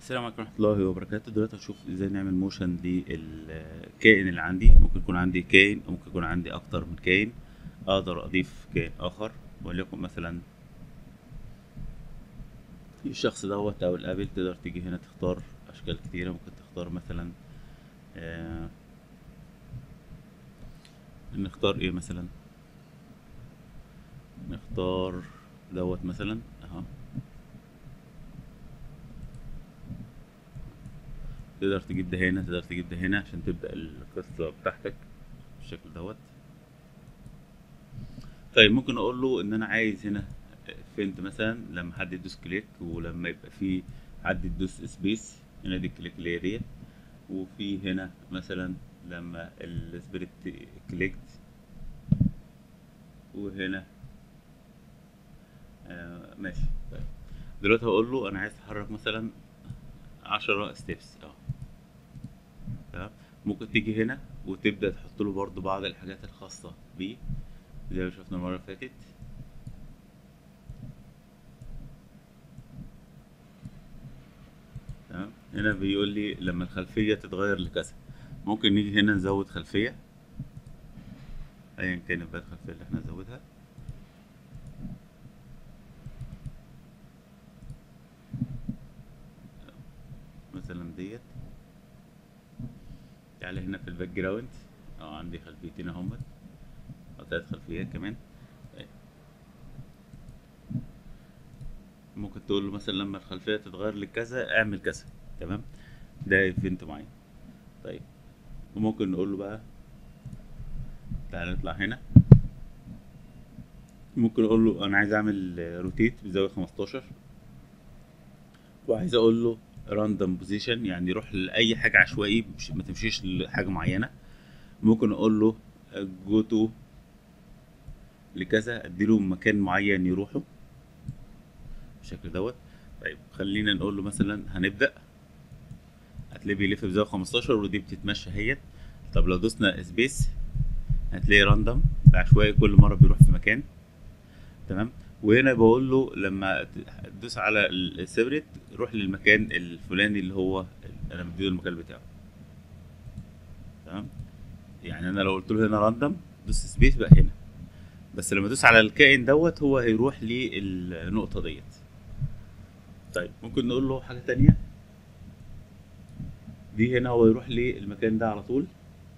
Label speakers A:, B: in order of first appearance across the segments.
A: السلام عليكم ورحمة الله وبركاته دلوقتي هنشوف ازاي نعمل موشن للكائن اللي عندي ممكن يكون عندي كائن او ممكن يكون عندي اكتر من كائن اقدر اضيف كائن اخر وليكن مثلا الشخص دوت او الابل تقدر تيجي هنا تختار اشكال كتيرة ممكن تختار مثلا آه نختار ايه مثلا نختار دوت مثلا اهو تقدر تجيب ده هنا تقدر تجيب ده هنا عشان تبدأ القصة بتاعتك بالشكل دوت طيب ممكن اقول له ان انا عايز هنا فيند مثلا لما حد يدوس كليك ولما يبقى في حد يدوس سبيس هنا دي كليك اللي هي ديت وفي هنا مثلا لما السبريت كليكت وهنا آه ماشي طيب دلوقتي هقول له انا عايز اتحرك مثلا عشرة ستيبس اه تمام ممكن تيجي هنا وتبدأ تحط له برضو بعض الحاجات الخاصة بيه زي ما شفنا المرة اللي فاتت تمام هنا بيقول لي لما الخلفية تتغير لكذا ممكن نيجي هنا نزود خلفية ايا كانت بقى الخلفية اللي احنا نزودها مثلا ديت تعالى هنا في الباك جراوند اه عندي خلفيتين اهمت او تلات خلفيات كمان طيب. ممكن تقول له مثلا لما الخلفية تتغير لكذا اعمل كذا تمام ده ايفنت معين طيب وممكن نقول له بقى تعالى نطلع هنا ممكن اقول له انا عايز اعمل روتيت بزاوية 15 وعايز اقول له راندوم بوزيشن يعني يروح لاي حاجه عشوائي ما تمشيش لحاجه معينه ممكن اقول له جو تو لكذا اديله مكان معين يروحه بالشكل دوت طيب خلينا نقول له مثلا هنبدا هتلاقيه بيلف بزاويه 15 ودي بتتمشى اهيت طب لو دوسنا سبيس هتلاقي راندوم عشوائي كل مره بيروح في مكان تمام وهنا بقول له لما تدوس على السيبريت روح للمكان الفلاني اللي هو انا مديله المكان بتاعه تمام يعني انا لو قلت له هنا راندوم دوس سبيس بقى هنا بس لما ادوس على الكائن دوت هو هيروح للنقطه ديت طيب ممكن نقول له حاجه تانية دي هنا هو يروح للمكان ده على طول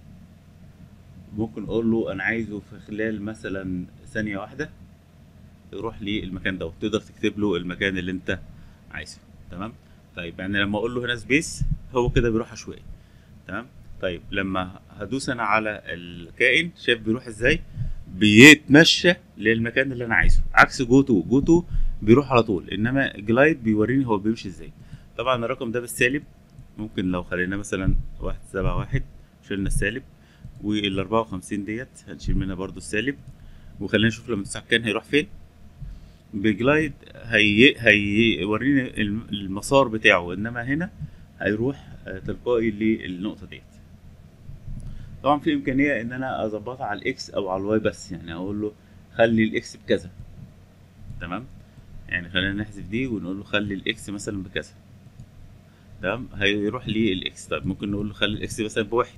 A: ممكن اقول له انا عايزه في خلال مثلا ثانيه واحده يروح للمكان ده تقدر تكتب له المكان اللي انت عايزه تمام طيب يعني لما اقول له هنا سبيس هو كده بيروح عشوائي تمام طيب لما هدوس انا على الكائن شايف بيروح ازاي بيتمشى للمكان اللي انا عايزه عكس جوتو جوتو بيروح على طول انما جلايد بيوريني هو بيمشي ازاي طبعا الرقم ده بالسالب ممكن لو خليناه مثلا واحد سبعة واحد شلنا السالب وال 54 ديت هنشيل منها برضو السالب وخلينا نشوف لما تسعة كان هيروح فين بجلايد هي هيوريني المسار بتاعه انما هنا هيروح تلقائي للنقطه ديت طبعا في امكانيه ان انا اظبطها على الاكس او على الواي بس يعني اقول له خلي الاكس بكذا تمام يعني خلينا نحذف دي ونقول له خلي الاكس مثلا بكذا تمام هيروح للاكس طيب ممكن نقول له خلي الاكس مثلا بواحد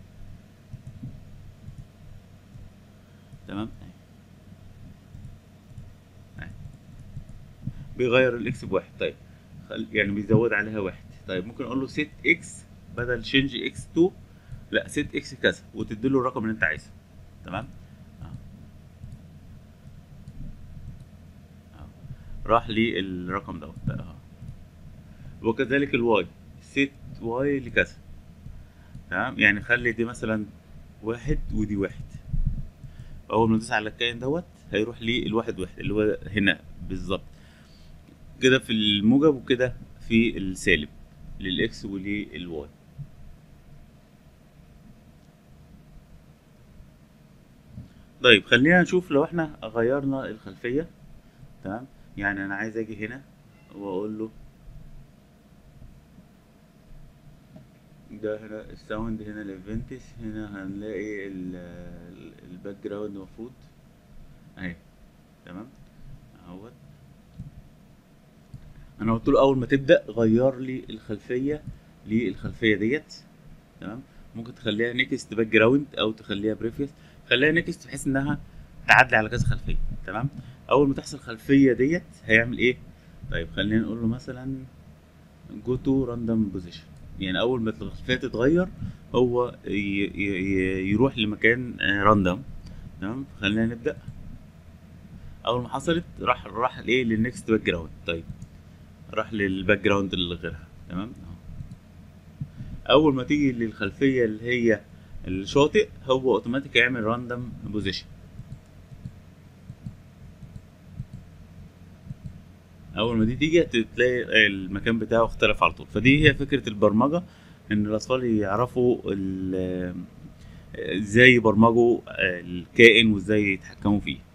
A: تمام بيغير الاكس بواحد طيب يعني بيزود عليها واحد طيب ممكن اقول له سيت اكس بدل شينج اكس 2 لا سيت اكس كذا وتدي له الرقم اللي انت عايزه تمام آه. آه. راح لي الرقم دوت آه. وكذلك الواي سيت واي لكذا تمام يعني خلي دي مثلا واحد ودي واحد اول ما تدوس على الكائن دوت هيروح لي الواحد واحد اللي هو هنا بالظبط كده في الموجب وكده في السالب للاكس وللواي طيب خلينا نشوف لو احنا غيرنا الخلفيه تمام يعني انا عايز اجي هنا واقول له ده هنا الساوند هنا الايفنتس هنا هنلاقي الباك جراوند المفروض اهي تمام اهوت انا قلت له اول ما تبدا غير لي الخلفيه للخلفيه ديت تمام ممكن تخليها نيكست باك جراوند او تخليها بريفيوس خليها نيكست بحيث انها تعدي على كذا خلفيه تمام اول ما تحصل الخلفيه ديت هيعمل ايه طيب خلينا نقول له مثلا جو تو راندوم بوزيشن يعني اول ما الخلفيه تتغير هو ي- ي- ي- يروح لمكان راندوم تمام خلينا نبدا اول ما حصلت راح راح لايه للنكست باك جراوند طيب راح للباك جراوند اللي غيرها تمام أهو. اول ما تيجي للخلفيه اللي هي الشاطئ هو اوتوماتيك يعمل راندوم بوزيشن اول ما دي تيجي تلاقي المكان بتاعه اختلف على طول فدي هي فكره البرمجه ان الاطفال يعرفوا ال- ازاي يبرمجوا الكائن وازاي يتحكموا فيه